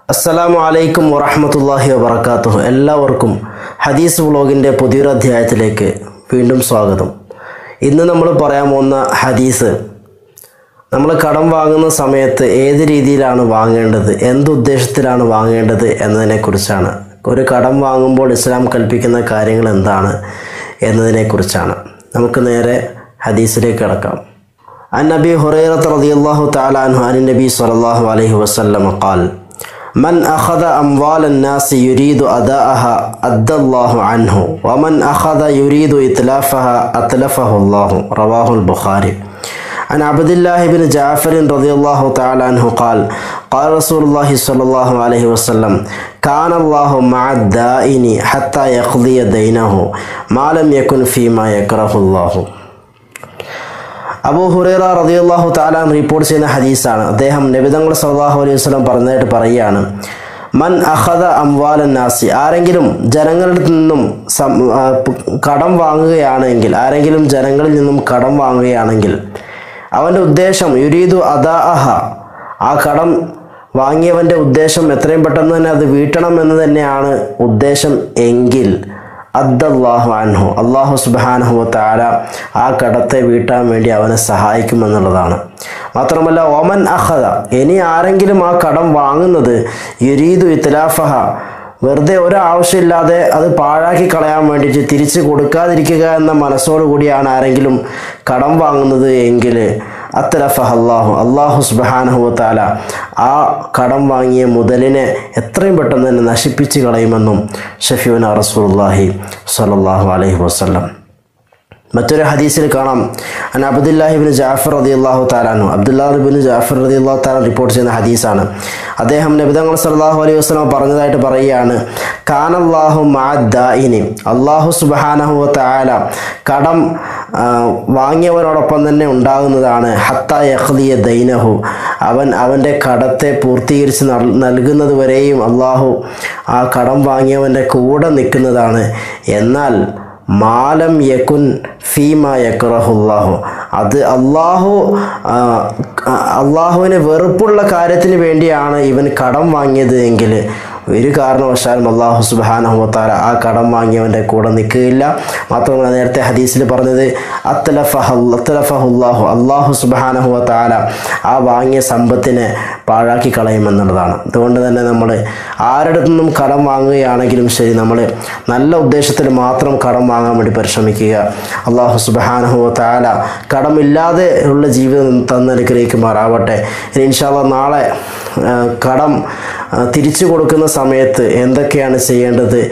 അസ്സലാമു അലൈക്കും വറഹമത്തല്ലാഹി വബർക്കാത്തു എല്ലാവർക്കും ഹദീസ് വ്ളോഗിൻ്റെ പുതിയൊരു അധ്യായത്തിലേക്ക് വീണ്ടും സ്വാഗതം ഇന്ന് നമ്മൾ പറയാൻ പോകുന്ന ഹദീസ് നമ്മൾ കടം വാങ്ങുന്ന സമയത്ത് ഏത് രീതിയിലാണ് വാങ്ങേണ്ടത് എന്തുദ്ദേശത്തിലാണ് വാങ്ങേണ്ടത് എന്നതിനെക്കുറിച്ചാണ് ഒരു കടം വാങ്ങുമ്പോൾ ഇസ്ലാം കൽപ്പിക്കുന്ന കാര്യങ്ങൾ എന്താണ് എന്നതിനെക്കുറിച്ചാണ് നമുക്ക് നേരെ ഹദീസിലേക്ക് കിടക്കാം عن أبي هريرة رضي الله تعالى عنه عن النبي صلى الله عليه وسلم قال من أخذ أموال الناس يريد أداءها أدى الله عنه ومن أخذ يريد إتلافها أتلفه الله رواه البخاري عن عبد الله بن جعفر رضي الله تعالى عنه قال قال رسول الله صلى الله عليه وسلم كان الله مع الدائن حتى يقضي دينه ما لم يكن فيما يكره الله അബൂ ഹുറൈറ റളിയല്ലാഹു താലാൻ റിപ്പോർട്ട് ചെയ്യുന്ന ഹദീസാണ് അദ്ദേഹം നബിതങ്ങൾ സല്ലല്ലാഹു അലൈഹി വസല്ലം പറഞ്ഞതായിട്ട് പറയുകയാണ് മൻ അഹദ അംവാലൻ നാസി ആരെങ്കിലും ജനങ്ങളിൽ നിന്നും സം ആ, പ് കടം വാങ്ങുകയാണെങ്കിൽ ആരെങ്കിലും ജനങ്ങളിൽ നിന്നും കടം വാങ്ങുകയാണെങ്കിൽ അവൻ്റെ ഉദ്ദേശം യുരീദു അദാ അഹ ആ കടം വാങ്ങിയവൻ്റെ ഉദ്ദേശം എത്രയും പെട്ടെന്ന് തന്നെ അത് വീട്ടണം എന്ന് തന്നെയാണ് ഉദ്ദേശം എങ്കിൽ അദ്ദല്ലാഹു അൻഹു അള്ളാഹു സുബാനഹു താര ആ കടത്തെ വീട്ടാൻ വേണ്ടി അവനെ സഹായിക്കുമെന്നുള്ളതാണ് മാത്രമല്ല ഒമൻ അഹദ ഇനി ആരെങ്കിലും ആ കടം വാങ്ങുന്നത് യുരീദു ഇത്തലാഫഹ വെറുതെ ഒരാവശ്യമില്ലാതെ അത് പാഴാക്കി കളയാൻ വേണ്ടിയിട്ട് തിരിച്ച് കൊടുക്കാതിരിക്കുക എന്ന മനസ്സോടുകൂടിയാണ് ആരെങ്കിലും കടം വാങ്ങുന്നത് എങ്കിൽ അത്തലഫഹ അള്ളാഹു അള്ളാഹു സുബാനഹു താല ആ കടം വാങ്ങിയ മുതലിനെ എത്രയും പെട്ടെന്ന് തന്നെ നശിപ്പിച്ച് കളയുമെന്നും ഷഫീന റസൂലുള്ളാഹി സ്വല്ലല്ലാഹു അലൈഹി വസല്ലം മറ്റൊരു ഹദീസിൽ കാണാം അൻ അബ്ദുല്ലാഹിബിൻ ജാഫർ റതി അള്ളാഹു താലാനു അബ്ദുല്ലാഹിബിൻ ജാഫർ റതി അള്ളാഹു താലാൻ റിപ്പോർട്ട് ചെയ്യുന്ന ഹദീസാണ് അദ്ദേഹം നബിതങ്ങൾ സല്ലാഹു അലൈഹി വസ്ലം പറഞ്ഞതായിട്ട് പറയുകയാണ് കാനല്ലാഹു മാദായിനി അള്ളാഹു സുബാനഹു താല കടം ആ, വാങ്ങിയവരോടൊപ്പം തന്നെ ഉണ്ടാകുന്നതാണ് ഹത്ത യഹ്ലിയ ദൈനഹു അവൻ അവൻ്റെ കടത്തെ പൂർത്തീകരിച്ച് നൽ- നൽകുന്നത് വരെയും അള്ളാഹു ആ കടം വാങ്ങിയവൻ്റെ കൂടെ നിൽക്കുന്നതാണ് എന്നാൽ മാലം യക്കുൻ ഫീമ യക്റഹുല്ലാഹു അത് അള്ളാഹു ആ, അള്ളാഹുവിന് വെറുപ്പുള്ള കാര്യത്തിന് വേണ്ടിയാണ് ഇവൻ കടം വാങ്ങിയത് എങ്കിൽ ഒരു കാരണവശാലും അള്ളാഹു സുബാനഹുത്താല ആ കടം വാങ്ങിയവൻ്റെ കൂടെ നിൽക്കുകയില്ല മാത്രമല്ല നേരത്തെ ഹദീസിൽ പറഞ്ഞത് അത്തലഫഹ അത്തലഫഹുല്ലാഹു അള്ളാഹു സുബാനഹുത്താല ആ വാങ്ങിയ സമ്പത്തിനെ പാഴാക്കി കളയുമെന്നുള്ളതാണ് അതുകൊണ്ട് തന്നെ നമ്മൾ ആരുടെ നിന്നും കടം വാങ്ങുകയാണെങ്കിലും ശരി നമ്മൾ നല്ല ഉദ്ദേശത്തിൽ മാത്രം കടം വാങ്ങാൻ വേണ്ടി പരിശ്രമിക്കുക അള്ളാഹു സുബാനഹു താല കടമില്ലാതെ ഉള്ള ജീവിതം തന്നനുഗ്രഹിക്കുമാറാവട്ടെ ഇനി ഇൻഷാല്ല നാളെ ആ, കടം ആ, തിരിച്ചു കൊടുക്കുന്ന സമയത്ത് എന്തൊക്കെയാണ് ചെയ്യേണ്ടത്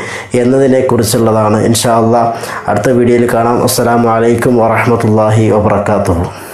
എന്നതിനെക്കുറിച്ചുള്ളതാണ് ഇൻഷാ അള്ളാഹ് അടുത്ത വീഡിയോയിൽ കാണാം അസ്സലാമു അലൈക്കും വറഹമത്തല്ലാഹി വബർക്കാത്തുഹു